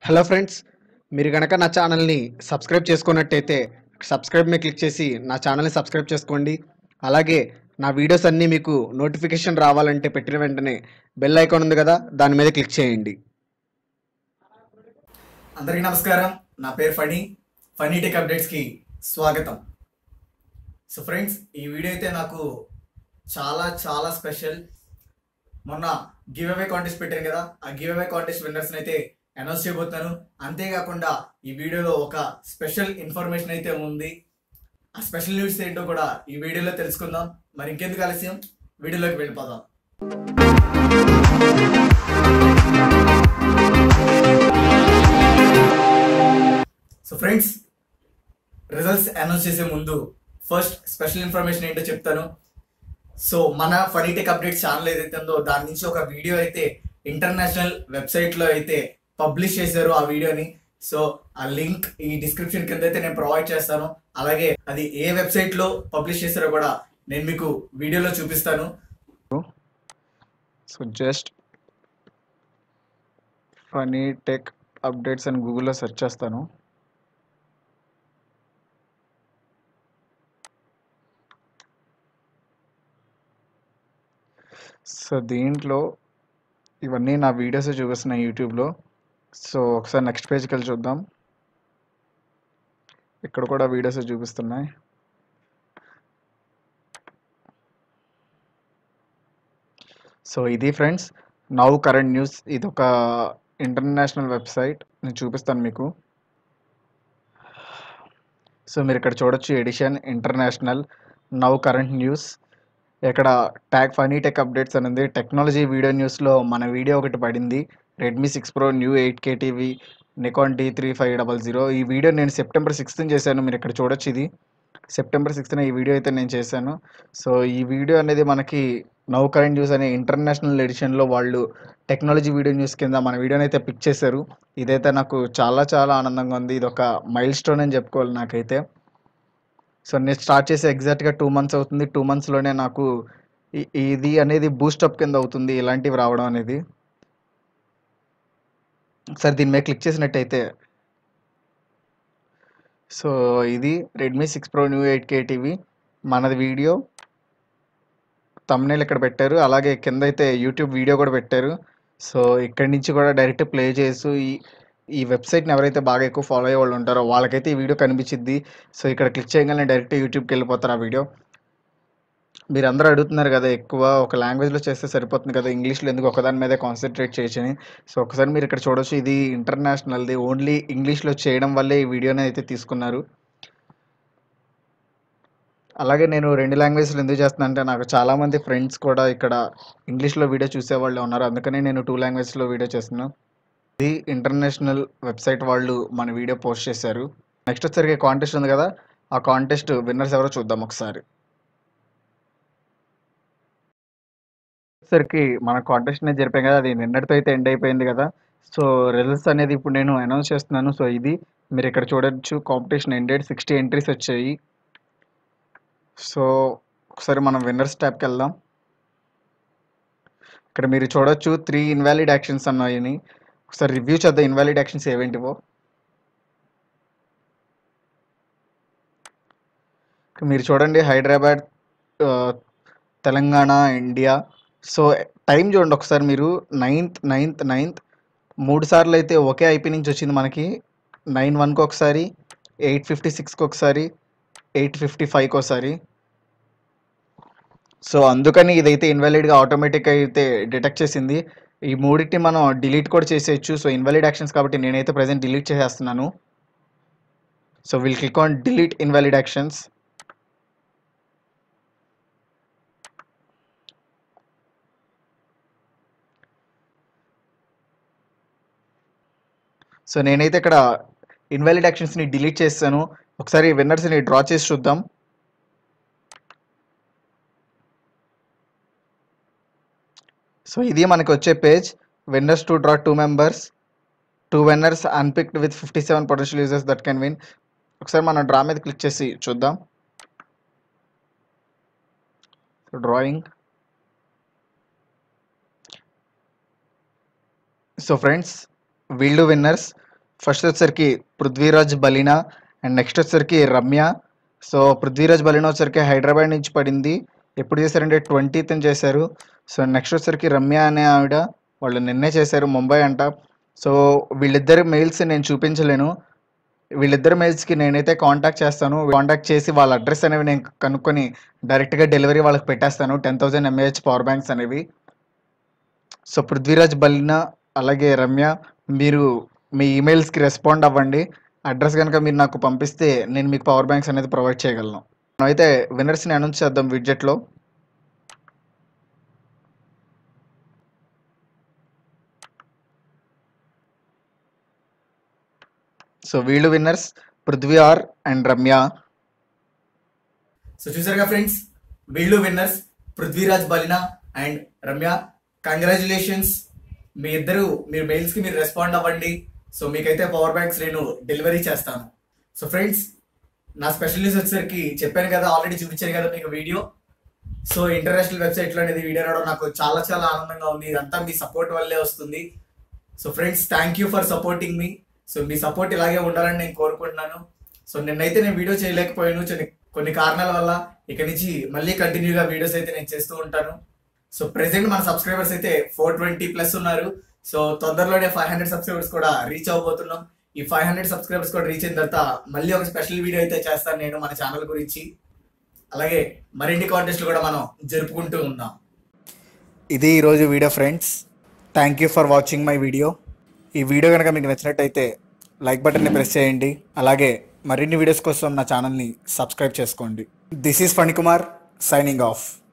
hello friends మీరు కనుక నా ఛానల్ని సబ్స్క్రైబ్ చేసుకున్నట్టయితే సబ్స్క్రైబ్ మీద క్లిక్ చేసి నా ఛానల్ని సబ్స్క్రైబ్ చేసుకోండి అలాగే నా వీడియోస్ అన్నీ మీకు నోటిఫికేషన్ రావాలంటే పెట్టిన వెంటనే బెల్ ఐకాన్ ఉంది కదా దాని మీద క్లిక్ చేయండి అందరికీ నమస్కారం నా పేరు ఫనీ ఫనీ టెక్ అప్డేట్స్కి స్వాగతం సో ఫ్రెండ్స్ ఈ వీడియో అయితే నాకు చాలా చాలా స్పెషల్ మొన్న గివ్ అవే కాంటెస్ట్ పెట్టాను కదా ఆ గివ్ అవే కాంటెస్ట్ విన్నర్స్ని అయితే అనౌన్స్ చేయబోతున్నాను అంతేకాకుండా ఈ వీడియోలో ఒక స్పెషల్ ఇన్ఫర్మేషన్ అయితే ఉంది ఆ స్పెషల్ న్యూస్ ఏంటో కూడా ఈ వీడియోలో తెలుసుకుందాం మరి ఇంకెందుకు ఆలస్యం వీడియోలోకి వెళ్ళిపోదాం సో ఫ్రెండ్స్ రిజల్ట్స్ అనౌన్స్ చేసే ముందు ఫస్ట్ స్పెషల్ ఇన్ఫర్మేషన్ ఏంటో చెప్తాను సో మన ఫనీటెక్ అప్డేట్ ఛానల్ ఏదైతే ఉందో దాని నుంచి ఒక వీడియో అయితే ఇంటర్నేషనల్ వెబ్సైట్లో అయితే పబ్లిష్ చేశారు ఆ వీడియోని సో ఆ లింక్ ఈ డిస్క్రిప్షన్ కింద అయితే నేను ప్రొవైడ్ చేస్తాను అలాగే అది ఏ వెబ్సైట్లో పబ్లిష్ చేశారో కూడా నేను మీకు వీడియోలో చూపిస్తాను so just funny tech updates అని గూగుల్లో సెర్చ్ చేస్తాను సో దీంట్లో ఇవన్నీ నా వీడియోస్ చూపిస్తున్నాయి యూట్యూబ్లో సో ఒకసారి నెక్స్ట్ పేజ్కి వెళ్ళి చూద్దాం ఇక్కడ కూడా వీడియోస్ చూపిస్తున్నాయి సో ఇది ఫ్రెండ్స్ నౌ కరెంట్ న్యూస్ ఇది ఒక ఇంటర్నేషనల్ వెబ్సైట్ నేను చూపిస్తాను మీకు సో మీరు ఇక్కడ చూడొచ్చు edition international now current news ఇక్కడ ట్యాగ్ ఫనీ టెక్ అప్డేట్స్ అనేది టెక్నాలజీ వీడియో న్యూస్లో మన వీడియో ఒకటి పడింది Redmi six pro new eight K TV Nikon D three five double zero ఈ వీడియో నేను సెప్టెంబర్ సిక్స్త్ చేశాను మీరు ఇక్కడ చూడొచ్చు ఇది సెప్టెంబర్ సిక్స్త్న ఈ వీడియో అయితే నేను చేశాను సో ఈ వీడియో అనేది మనకి నౌ కరెంట్ న్యూస్ అనే ఇంటర్నేషనల్ ఎడిషన్లో వాళ్ళు టెక్నాలజీ వీడియో న్యూస్ కింద మన వీడియోని అయితే పిక్ చేశారు ఇదైతే నాకు చాలా చాలా ఆనందంగా ఉంది ఇది ఒక మైల్ స్టోన్ అని చెప్పుకోవాలి నాకైతే సో నేను స్టార్ట్ చేసి ఎగ్జాక్ట్గా టూ మంత్స్ అవుతుంది టూ మంత్స్లోనే నాకు ఇ- ఇది అనేది బూస్టప్ కింద అవుతుంది ఇలాంటివి రావడం అనేది సరే దీని మీద క్లిక్ చేసినట్టయితే సో ఇది Redmi six pro new eight K TV మనది వీడియో తమ్నేల్ ఇక్కడ పెట్టారు అలాగే కింద అయితే యూట్యూబ్ వీడియో కూడా పెట్టారు సో ఇక్కడి నుంచి కూడా డైరెక్ట్ ప్లే చేస్తూ ఈ ఈ వెబ్సైట్ని ఎవరైతే బాగా ఎక్కువ ఫాలో అయ్యే వాళ్ళు ఉంటారో వాళ్ళకైతే ఈ వీడియో కనిపించిద్ది సో ఇక్కడ క్లిక్ చేయగానే డైరెక్ట్ యూట్యూబ్కి వెళ్ళిపోతారు ఆ వీడియో మీరు అందరూ అడుగుతున్నారు కదా ఎక్కువ ఒక లాంగ్వేజ్లో చేస్తే సరిపోతుంది కదా ఇంగ్లీష్లో ఎందుకు ఒకదాని మీదే కాన్సన్ట్రేట్ చేయొచ్చని సో ఒకసారి మీరు ఇక్కడ చూడొచ్చు ఇది ఇంటర్నేషనల్ది ఓన్లీ ఇంగ్లీష్లో చేయడం వల్లే ఈ వీడియోని అయితే తీసుకున్నారు అలాగే నేను రెండు లాంగ్వేజ్లు ఎందుకు చేస్తున్నాను అంటే నాకు చాలామంది ఫ్రెండ్స్ కూడా ఇక్కడ ఇంగ్లీష్లో వీడియో చూసేవాళ్ళు ఉన్నారు అందుకని నేను టూ లాంగ్వేజ్లో వీడియో చేస్తున్నాను ఇది ఇంటర్నేషనల్ వెబ్సైట్ వాళ్ళు మన వీడియో పోస్ట్ చేశారు నెక్స్ట్ వచ్చరికి కాంటెస్ట్ ఉంది కదా ఆ కాంటెస్ట్ విన్నర్స్ ఎవరో చూద్దాం ఒకసారి సరికి మన కాంటెస్ట్ అనేది జరిపాం కదా అది నిన్నటితో అయితే ఎండ్ అయిపోయింది కదా సో రిజల్ట్స్ అనేది ఇప్పుడు నేను అనౌన్స్ చేస్తున్నాను సో ఇది మీరు ఇక్కడ చూడొచ్చు కాంపిటీషన్ ఎండెడ్ సిక్స్టీ ఎంట్రీస్ వచ్చాయి సో ఒకసారి మనం విన్నర్స్ ట్యాబ్కి వెళ్దాం ఇక్కడ మీరు చూడొచ్చు త్రీ ఇన్వాలిడ్ యాక్షన్స్ అన్నాయని ఒకసారి రివ్యూ చేద్దాం ఇన్వాలిడ్ యాక్షన్స్ ఏవేంటివో ఇక్కడ మీరు చూడండి హైదరాబాద్ ఆ, తెలంగాణ ఇండియా సో టైం చూడండి ఒకసారి మీరు నైన్త్ నైన్త్ నైన్త్ మూడు సార్లు అయితే ఒకే ఐపీ నుంచి వచ్చింది మనకి నైన్ వన్కి ఒకసారి ఎయిట్ ఫిఫ్టీ సిక్స్కి ఒకసారి ఎయిట్ ఫిఫ్టీ ఫైవ్కి ఒకసారి సో అందుకని ఇదైతే ఇన్వాలిడ్గా ఆటోమేటిక్గా అయితే డిటెక్ట్ చేసింది ఈ మూడింటిని మనం డిలీట్ కూడా చేసేయచ్చు సో ఇన్వాలిడ్ యాక్షన్స్ కాబట్టి నేనైతే ప్రజెంట్ డిలీట్ చేసేస్తున్నాను so will click on delete invalid actions so నేనైతే ఇక్కడ ఇన్వాలిడ్ యాక్షన్స్ని డిలీట్ చేస్తాను ఒకసారి విన్నర్స్ని డ్రా చేసి చూద్దాం సో ఇది మనకి వచ్చే page winners to draw two members two winners unpicked with fifty seven potential users that can win ఒకసారి మనం డ్రా మీద క్లిక్ చేసి చూద్దాం డ్రాయింగ్ సో ఫ్రెండ్స్ వీళ్ళు విన్నర్స్ ఫస్ట్ వచ్చేసరికి పృథ్వీరాజ్ బలినా అండ్ నెక్స్ట్ వచ్చేసరికి రమ్య సో పృథ్వీరాజ్ బలినా వచ్చేసరికి హైదరాబాద్ నుంచి పడింది ఎప్పుడు చేశారంటే ట్వంటీత్ చేశారు సో నెక్స్ట్ వచ్చేసరికి రమ్య అనే ఆవిడ వాళ్ళు నిన్నే చేశారు ముంబై అంట సో వీళ్ళిద్దరి మెయిల్స్ నేను చూపించలేను వీళ్ళిద్దరి మెయిల్స్కి నేనైతే కాంటాక్ట్ చేస్తాను కాంటాక్ట్ చేసి వాళ్ళ అడ్రస్ అనేవి నేను కనుక్కొని డైరెక్ట్గా డెలివరీ వాళ్ళకి పెట్టేస్తాను ten thousand mAh power banks అనేవి సో పృథ్వీరాజ్ బలినా అలాగే రమ్య మీరు మీ ఈమెయిల్స్కి రెస్పాండ్ అవ్వండి అడ్రస్ కనుక మీరు నాకు పంపిస్తే నేను మీకు పవర్ బ్యాంక్స్ అనేది ప్రొవైడ్ చేయగలను మనం అయితే విన్నర్స్ని అనౌన్స్ చేద్దాం విడ్జెట్లో సో వీళ్ళు winners Prithvi R and Ramya so చూసారుగా ఫ్రెండ్స్ వీళ్ళు winners Prithviraj Balina and Ramya congratulations మీ ఇద్దరు మీరు మెయిల్స్ కి మీరు రెస్పాండ్ అవ్వండి సో మీకైతే పవర్ బ్యాంక్స్ నేను డెలివరీ చేస్తాను సో ఫ్రెండ్స్ నా స్పెషల్ న్యూస్ వచ్చేసరికి చెప్పాను కదా ఆల్రెడీ చూపించాను కదా మీకు వీడియో సో ఇంటర్నేషనల్ వెబ్సైట్ లో అనేది వీడియో రావడం నాకు చాలా చాలా ఆనందంగా ఉంది ఇదంతా మీ సపోర్ట్ వల్లే వస్తుంది so friends thank you for supporting మీ సో మీ సపోర్ట్ ఇలాగే ఉండాలని నేను కోరుకుంటున్నాను సో నిన్నైతే నేను వీడియో చేయలేకపోయాను కొన్ని- కొన్ని కారణాల వల్ల ఇక నుంచి మళ్ళీ కంటిన్యూగా వీడియోస్ అయితే నేను చేస్తూ ఉంటాను సో ప్రెసెంట్ మన సబ్స్క్రైబర్స్ అయితే ఫోర్ ట్వంటీ ప్లస్ ఉన్నారు సో తొందరలోనే ఫైవ్ హండ్రెడ్ సబ్స్క్రైబర్స్ కూడా రీచ్ అవ్వబోతున్నాం ఈ ఫైవ్ హండ్రెడ్ సబ్స్క్రైబర్స్ కూడా రీచ్ అయిన తర్వాత మళ్ళీ ఒక స్పెషల్ వీడియో అయితే చేస్తాను నేను మన ఛానల్ గురించి అలాగే మరిన్ని కాంటెస్ట్లు కూడా మనం జరుపుకుంటూ ఉందాం ఇది ఈరోజు video friends thank you for watching my video ఈ వీడియో కనుక మీకు నచ్చినట్టయితే లైక్ బటన్ని ప్రెస్ చేయండి అలాగే మరిన్ని వీడియోస్ కోసం నా ఛానల్ని సబ్స్క్రైబ్ చేసుకోండి this is Phanikumar signing of